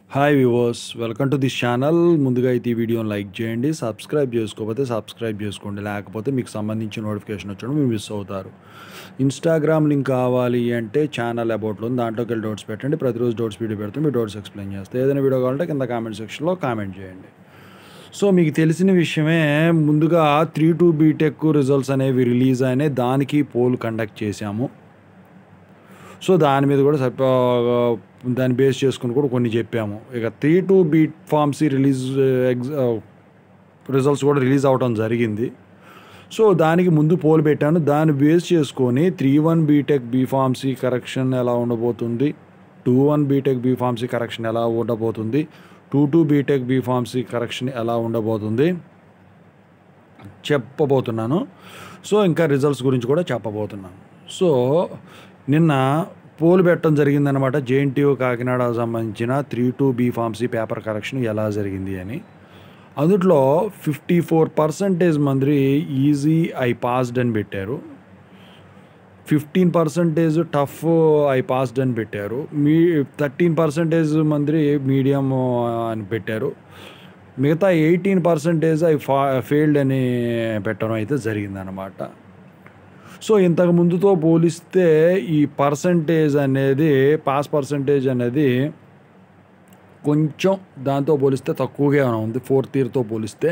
Hi viewers welcome to this channel ముందుగా అయితే ఈ వీడియోని లైక్ చేయండి సబ్స్క్రైబ్ చేసుకోకపోతే సబ్స్క్రైబ్ చేసుకోండి లేకపోతే మీకు సంబంధించిన నోటిఫికేషన్ వచ్చడం మీరు మిస్ అవుతారు ఇన్స్టాగ్రామ్ లింక్ కావాలి అంటే ఛానల్ అబౌట్లో ఉంది దాంట్లోకి వెళ్ళి డౌట్స్ పెట్టండి ప్రతిరోజు డౌట్స్ వీడియో పెడితే మీ డౌట్స్ ఎక్స్ప్లెయిన్ చేస్తే ఏదైనా వీడియో కావాలంటే కింద కామెంట్ సెక్షన్లో కామెంట్ చేయండి సో మీకు తెలిసిన విషయమే ముందుగా త్రీ టూ బీటెక్ రిజల్ట్స్ అనేవి రిలీజ్ అయినాయి దానికి పోల్ కండక్ట్ చేశాము సో దాని మీద కూడా సరిపో దాన్ని బేస్ చేసుకుని కూడా కొన్ని చెప్పాము ఇక త్రీ టూ బీట్ ఫార్మసీ రిలీజ్ ఎగ్జ్ రిజల్ట్స్ కూడా రిలీజ్ అవడం జరిగింది సో దానికి ముందు పోల్ పెట్టాను దాన్ని బేస్ చేసుకొని three one B Tech B pharmacy correction ఎలా ఉండబోతుంది two one B Tech B pharmacy correction ఎలా ఉండబోతుంది two two B Tech B pharmacy correction ఎలా ఉండబోతుంది చెప్పబోతున్నాను సో ఇంకా రిజల్ట్స్ గురించి కూడా చెప్పబోతున్నాను సో నిన్న పోల్ పెట్టడం జరిగిందనమాట జేఎన్టీయూ కాకినాడ సంబంధించిన three two B pharmacy paper correction ఎలా జరిగింది అని అందుట్లో ఫిఫ్టీ ఫోర్ పర్సంటేజ్ మంది ఈజీ ఐ పాస్డ్ అని పెట్టారు fifteen percentage tough I passed అని పెట్టారు మీ థర్టీన్ పర్సంటేజ్ మంది మీడియం అని పెట్టారు మిగతా ఎయిటీన్ పర్సంటేజ్ ఐ ఫా ఫెయిల్డ్ అని పెట్టడం అయితే జరిగిందనమాట సో ఇంతకు ముందుతో పోలిస్తే ఈ పర్సంటేజ్ అనేది పాస్ పర్సంటేజ్ అనేది కొంచెం దాంతో పోలిస్తే తక్కువగా ఉంది ఫోర్త్ ఇయర్తో పోలిస్తే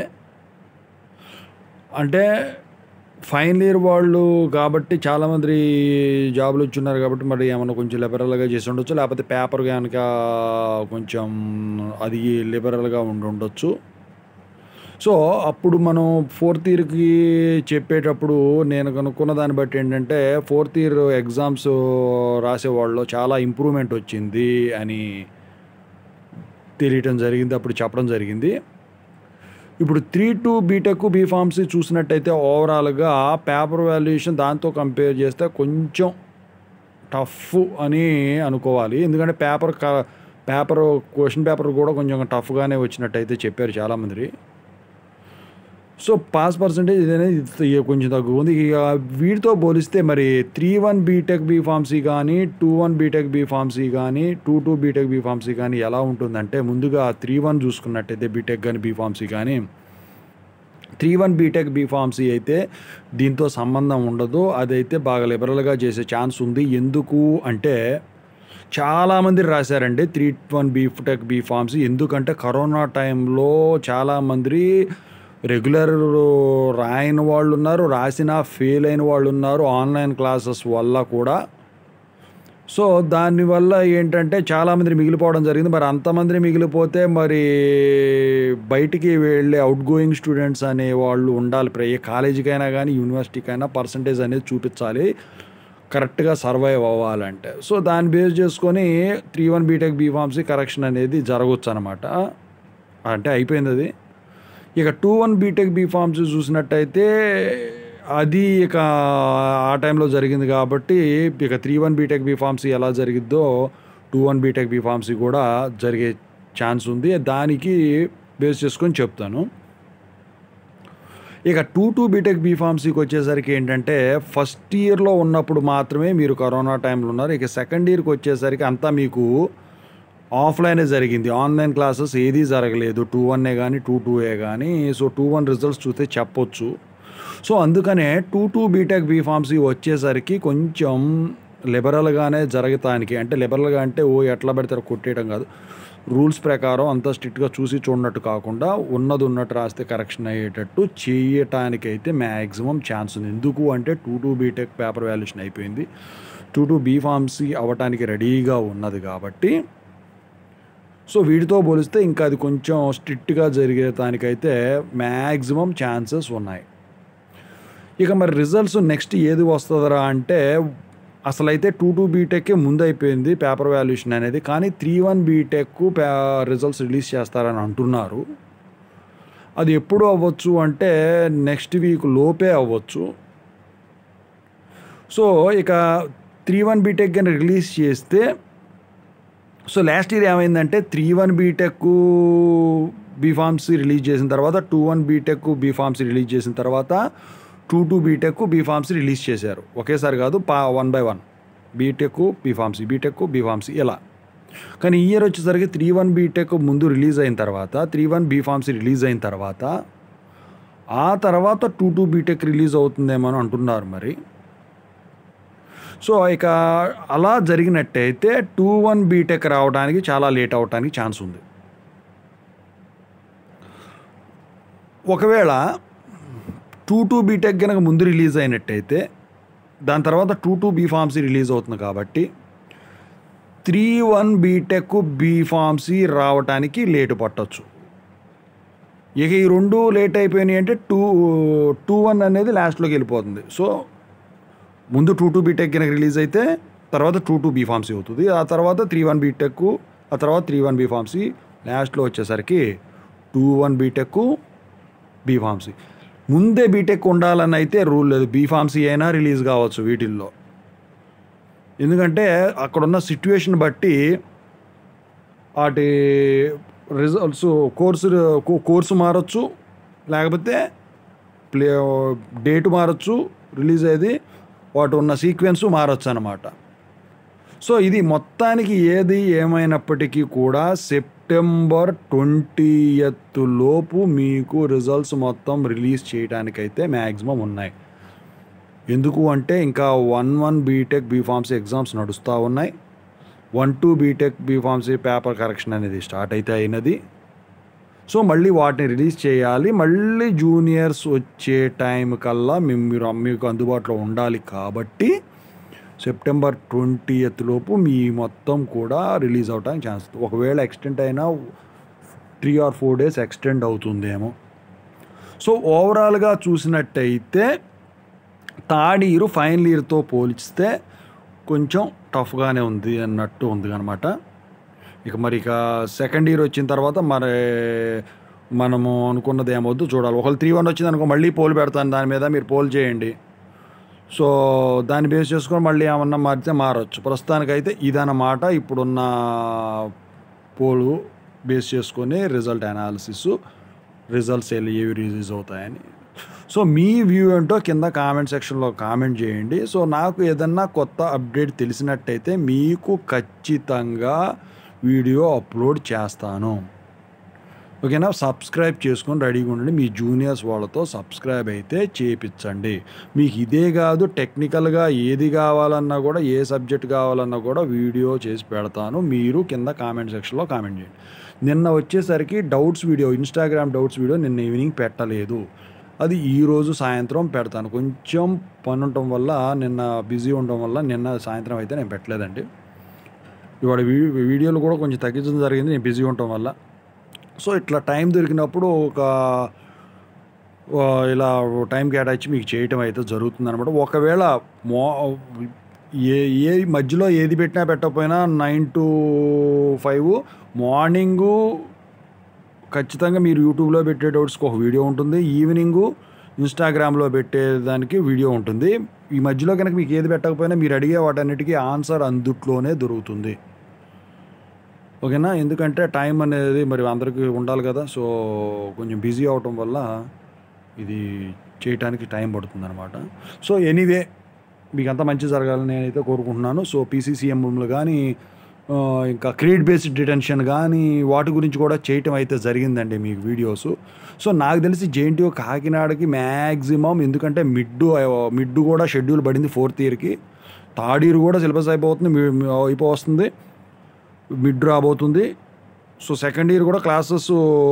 అంటే ఫైనల్ ఇయర్ వాళ్ళు కాబట్టి చాలామంది జాబులు వచ్చున్నారు కాబట్టి మరి ఏమన్నా కొంచెం లిబరల్గా చేసి ఉండొచ్చు లేకపోతే పేపర్ కనుక కొంచెం అది లిబరల్గా ఉండి ఉండొచ్చు సో అప్పుడు మనం ఫోర్త్ ఇయర్కి చెప్పేటప్పుడు నేను కనుక్కున్న దాన్ని బట్టి ఏంటంటే ఫోర్త్ ఇయర్ ఎగ్జామ్స్ రాసేవాళ్ళు చాలా ఇంప్రూవ్మెంట్ వచ్చింది అని తెలియటం జరిగింది అప్పుడు చెప్పడం జరిగింది ఇప్పుడు త్రీ టు బీటెక్ బీఫార్మసీ చూసినట్టయితే ఓవరాల్గా పేపర్ వాల్యుయేషన్ దాంతో కంపేర్ చేస్తే కొంచెం టఫ్ అని అనుకోవాలి ఎందుకంటే పేపర్ పేపర్ క్వశ్చన్ పేపర్ కూడా కొంచెం టఫ్గానే వచ్చినట్టయితే చెప్పారు చాలామంది సో పాస్ పర్సంటేజ్ ఇదనేది కొంచెం తక్కువ ఉంది ఇక వీటితో పోలిస్తే మరి three one B Tech B pharmacy కానీ two one B Tech B pharmacy కానీ two two B Tech B pharmacy కానీ ఎలా ఉంటుందంటే ముందుగా త్రీ వన్ చూసుకున్నట్టయితే బీటెక్ కానీ బీ ఫార్మసీ కానీ three one B Tech B pharmacy అయితే దీంతో సంబంధం ఉండదు అదైతే బాగా లిబరల్గా చేసే ఛాన్స్ ఉంది ఎందుకు అంటే చాలామంది రాశారండి three one B Tech B pharmacy ఎందుకంటే కరోనా టైంలో చాలామంది రెగ్యులర్ రాయని వాళ్ళు ఉన్నారు రాసిన ఫెయిల్ అయిన వాళ్ళు ఉన్నారు ఆన్లైన్ క్లాసెస్ వల్ల కూడా సో దానివల్ల ఏంటంటే చాలామంది మిగిలిపోవడం జరిగింది మరి అంతమంది మిగిలిపోతే మరి బయటికి వెళ్ళే అవుట్ గోయింగ్ స్టూడెంట్స్ అనే వాళ్ళు ఉండాలి ఏ కాలేజీకైనా కానీ యూనివర్సిటీకైనా పర్సంటేజ్ అనేది చూపించాలి కరెక్ట్గా సర్వైవ్ అవ్వాలంటే సో దాన్ని బేస్ చేసుకొని three one B Tech B pharmacy correction అనేది జరగవచ్చు అనమాట అంటే అయిపోయింది అది ఇక టూ వన్ బీటెక్ బీఫార్మ్స్ చూసినట్టయితే అది ఇక ఆ టైంలో జరిగింది కాబట్టి ఇక త్రీ వన్ బీటెక్ బీఫార్మసీ ఎలా జరిగిద్దో టూ వన్ బీటెక్ బీఫార్మసీ కూడా జరిగే ఛాన్స్ ఉంది దానికి బేస్ చేసుకొని చెప్తాను ఇక టూ టూ బీటెక్ బీఫార్మసీకి వచ్చేసరికి ఏంటంటే ఫస్ట్ ఇయర్లో ఉన్నప్పుడు మాత్రమే మీరు కరోనా టైంలో ఉన్నారు ఇక సెకండ్ ఇయర్కి వచ్చేసరికి అంతా మీకు ఆఫ్లైనే జరిగింది ఆన్లైన్ క్లాసెస్ ఏదీ జరగలేదు టూ వన్ఏ కానీ టూ టూ ఏ కానీ సో టూ వన్ రిజల్ట్స్ చూస్తే చెప్పొచ్చు సో అందుకనే టూ టూ బీటెక్ బీఫార్మసీ వచ్చేసరికి కొంచెం లిబరల్గానే జరగటానికి అంటే లిబరల్గా అంటే ఓ ఎట్లా పెడతారో కొట్టేయడం కాదు రూల్స్ ప్రకారం అంత స్ట్రిక్ట్గా చూసి చూడనట్టు కాకుండా ఉన్నది ఉన్నట్టు రాస్తే కరెక్షన్ అయ్యేటట్టు చేయటానికైతే మ్యాక్సిమం ఛాన్స్ ఉంది ఎందుకు అంటే two two B Tech paper valuation అయిపోయింది టూ టూ బీఫార్మసీ అవ్వటానికి రెడీగా ఉన్నది కాబట్టి సో వీటితో పోలిస్తే ఇంకా అది కొంచెం స్ట్రిక్ట్గా జరిగేదానికైతే మ్యాక్సిమం ఛాన్సెస్ ఉన్నాయి ఇక మరి రిజల్ట్స్ నెక్స్ట్ ఏది వస్తుందరా అంటే అసలైతే టూ టూ బీటెక్కే ముందు అయిపోయింది పేపర్ వాల్యుయేషన్ అనేది కానీ three one B Tech results release చేస్తారని అంటున్నారు అది ఎప్పుడు అవ్వచ్చు అంటే నెక్స్ట్ వీక్ లోపే అవ్వచ్చు సో ఇక త్రీ వన్ బీటెక్ కానీ రిలీజ్ చేస్తే సో లాస్ట్ ఇయర్ ఏమైందంటే three one B Tech B pharmacy release చేసిన తర్వాత two one B Tech B pharmacy release చేసిన తర్వాత two two B Tech B pharmacy release చేశారు ఒకేసారి కాదు పా one by one B Tech B pharmacy B Tech B pharmacy ఇలా కానీ ఈ ఇయర్ వచ్చేసరికి త్రీ వన్ బీటెక్ ముందు రిలీజ్ అయిన తర్వాత three one B pharmacy release అయిన తర్వాత ఆ తర్వాత టూ టూ బీటెక్ రిలీజ్ అవుతుందేమో అని అంటున్నారు మరి సో ఇక అలా జరిగినట్టయితే టూ వన్ బీటెక్ రావడానికి చాలా లేట్ అవడానికి ఛాన్స్ ఉంది ఒకవేళ టూ టూ బీటెక్ కనుక ముందు రిలీజ్ అయినట్టయితే దాని తర్వాత two two B pharmacy release అవుతుంది కాబట్టి three one B Tech B pharmacy రావడానికి లేటు పట్టొచ్చు ఇక ఈ రెండు లేట్ అయిపోయినాయి అంటే టూ టూ వన్ అనేది లాస్ట్లోకి వెళ్ళిపోతుంది సో ముందు టూ టూ బీటెక్ కనుక రిలీజ్ అయితే తర్వాత టూ టూ బీ ఫార్మసీ అవుతుంది ఆ తర్వాత త్రీ వన్ బీటెక్ ఆ తర్వాత త్రీ వన్ బీ ఫార్మసీ లాస్ట్లో వచ్చేసరికి two one B Tech B pharmacy ముందే బీటెక్ ఉండాలని అయితే రూల్ లేదు బీ ఫార్మసీ అయినా రిలీజ్ కావచ్చు వీటిల్లో ఎందుకంటే అక్కడున్న సిట్యుయేషన్ బట్టి వాటి రిజల్ట్స్ కోర్సు కోర్సు మారచ్చు లేకపోతే ప్లే డేట్ మారచ్చు రిలీజ్ అయ్యేది వాటి ఉన్న సీక్వెన్స్ మారచ్చు అనమాట సో ఇది మొత్తానికి ఏది ఏమైనప్పటికీ కూడా సెప్టెంబర్ ట్వంటీయత్ లోపు మీకు రిజల్ట్స్ మొత్తం రిలీజ్ చేయడానికైతే మ్యాక్సిమం ఉన్నాయి ఎందుకు అంటే ఇంకా one one B Tech B pharmacy exams నడుస్తూ ఉన్నాయి one two B Tech B pharmacy paper correction అనేది స్టార్ట్ అయితే అయినది సో మళ్ళీ వాటిని రిలీజ్ చేయాలి మళ్ళీ జూనియర్స్ వచ్చే టైం కల్లా మేము మీరు మీకు అందుబాటులో ఉండాలి కాబట్టి సెప్టెంబర్ ట్వంటీయత్ లోపు మీ మొత్తం కూడా రిలీజ్ అవడానికి ఛాన్స్ ఉంది. ఒకవేళ ఎక్స్టెండ్ అయినా three or four days extend అవుతుందేమో సో ఓవరాల్గా చూసినట్టయితే థర్డ్ ఇయర్ ఫైనల్ ఇయర్తో పోల్చితే కొంచెం టఫ్గానే ఉంది అన్నట్టు ఉంది అనమాట ఇక మరి ఇక సెకండ్ ఇయర్ వచ్చిన తర్వాత మరి మనము అనుకున్నది ఏమవుద్దు చూడాలి ఒకవేళ త్రీ వన్ వచ్చింది అనుకో మళ్ళీ పోల్ పెడతాను దాని మీద మీరు పోల్ చేయండి సో దాన్ని బేస్ చేసుకొని మళ్ళీ ఏమన్నా మారితే మారచ్చు ప్రస్తుతానికైతే ఇదన్నమాట ఇప్పుడున్న పోలు బేస్ చేసుకొని రిజల్ట్ అనాలిసిస్ రిజల్ట్స్ ఏవి రిలీజ్ అవుతాయని సో మీ వ్యూ ఏంటో కింద కామెంట్ సెక్షన్లో కామెంట్ చేయండి సో నాకు ఏదన్నా కొత్త అప్డేట్ తెలిసినట్టయితే మీకు ఖచ్చితంగా వీడియో అప్లోడ్ చేస్తాను ఓకేనా సబ్స్క్రైబ్ చేసుకొని రెడీగా ఉండండి మీ జూనియర్స్ వాళ్ళతో సబ్స్క్రైబ్ అయితే చేయించండి మీకు ఇదే కాదు టెక్నికల్గా ఏది కావాలన్నా కూడా ఏ సబ్జెక్ట్ కావాలన్నా కూడా వీడియో చేసి పెడతాను మీరు కింద కామెంట్ సెక్షన్లో కామెంట్ చేయండి నిన్న వచ్చేసరికి doubts video Instagram doubts video నిన్న ఈవినింగ్ పెట్టలేదు అది ఈరోజు సాయంత్రం పెడతాను కొంచెం పని ఉండటం వల్ల నిన్న బిజీ ఉండటం వల్ల నిన్న సాయంత్రం అయితే నేను పెట్టలేదండి ఇవాళ వీ- వీడియోలు కూడా కొంచెం తగ్గించడం జరిగింది నేను బిజీ ఉండటం వల్ల సో ఇట్లా టైం దొరికినప్పుడు ఒక ఆ, ఇలా టైం కేటాయించి మీకు చేయటం అయితే జరుగుతుంది అనమాట ఒకవేళ మో ఏ ఏ మధ్యలో ఏది పెట్టినా పెట్టకపోయినా నైన్ టు ఫైవ్ మార్నింగు ఖచ్చితంగా మీరు యూట్యూబ్లో పెట్టే డౌట్స్కి ఒక వీడియో ఉంటుంది ఈవినింగు ఇన్స్టాగ్రామ్లో పెట్టేదానికి వీడియో ఉంటుంది ఈ మధ్యలో కనుక మీకు ఏది పెట్టకపోయినా మీరు అడిగే వాటన్నిటికీ ఆన్సర్ అందుట్లోనే దొరుకుతుంది ఓకేనా ఎందుకంటే టైం అనేది మరి అందరికీ ఉండాలి కదా సో కొంచెం బిజీ అవటం వల్ల ఇది చేయటానికి టైం పడుతుంది అనమాట సో ఎనీవే మీకు అంతా మంచి జరగాలని నేనైతే కోరుకుంటున్నాను సో పీసీసీఎంలు కానీ ఆ, ఇంకా క్రెడిట్ బేస్డ్ డిటెన్షన్ కానీ వాటి గురించి కూడా చేయటం అయితే జరిగిందండి మీకు వీడియోస్ సో నాకు తెలిసి జేఎన్టీఓ కాకినాడకి మ్యాక్సిమం ఎందుకంటే మిడ్ మిడ్ కూడా షెడ్యూల్ పడింది ఫోర్త్ ఇయర్కి థర్డ్ ఇయర్ కూడా సిలబస్ అయిపోతుంది మీ- మీ- అయిపోతుంది మిడ్ రాబోతుంది సో సెకండ్ ఇయర్ కూడా క్లాసెస్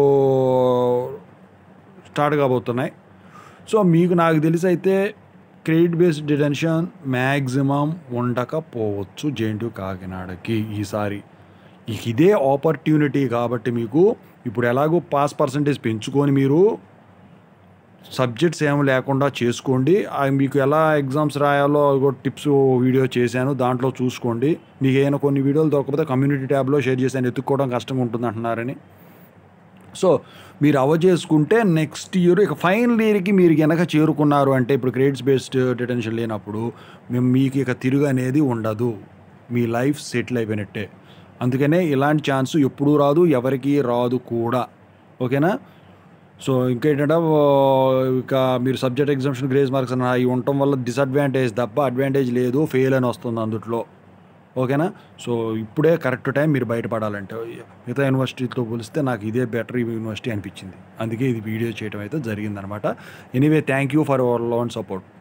స్టార్ట్ కాబోతున్నాయి సో మీకు నాకు తెలిసి అయితే క్రెడిట్ బేస్డ్ డిటెన్షన్ మ్యాక్సిమం ఉండకపోవచ్చు జేఎన్టీ కాకినాడకి ఈసారి ఇక ఇదే ఆపర్చునిటీ కాబట్టి మీకు ఇప్పుడు ఎలాగో పాస్ పర్సంటేజ్ పెంచుకొని మీరు సబ్జెక్ట్స్ ఏం లేకుండా చేసుకోండి ఆ మీకు ఎలా ఎగ్జామ్స్ రాయాలో అదిగో టిప్స్ వీడియో చేశాను దాంట్లో చూసుకోండి మీకు ఏమైనా కొన్ని వీడియోలు దొరకకపోతే కమ్యూనిటీ ట్యాబ్లో షేర్ చేశాను ఎత్తుక్కోవడం కష్టంగా ఉంటుంది అంటున్నారని సో మీరు అవ చేసుకుంటే నెక్స్ట్ ఇయర్ ఇక ఫైనల్ ఇయర్కి మీరు కనుక చేరుకున్నారు అంటే ఇప్పుడు క్రెడిట్స్ బేస్డ్ డిటెన్షన్ లేనప్పుడు మేము మీకు ఇక తిరుగు అనేది ఉండదు మీ లైఫ్ సెటిల్ అయిపోయినట్టే అందుకనే ఇలాంటి ఛాన్స్ ఎప్పుడూ రాదు ఎవరికి రాదు కూడా ఓకేనా సో ఇంకేంటంటే ఓ, ఇక మీరు సబ్జెక్ట్ ఎగ్జామ్షన్ గ్రేస్ మార్క్స్ అని అవి ఉండటం వల్ల డిసడ్వాంటేజ్ తప్ప అడ్వాంటేజ్ లేదు ఫెయిల్ అని వస్తుంది అందుట్లో ఓకేనా సో ఇప్పుడే కరెక్ట్ టైం మీరు బయటపడాలంటే మిగతా యూనివర్సిటీతో పోలిస్తే నాకు ఇదే బెటర్ యూనివర్సిటీ అనిపించింది అందుకే ఇది వీడియో చేయడం అయితే జరిగిందనమాట anyway thank you for our loan support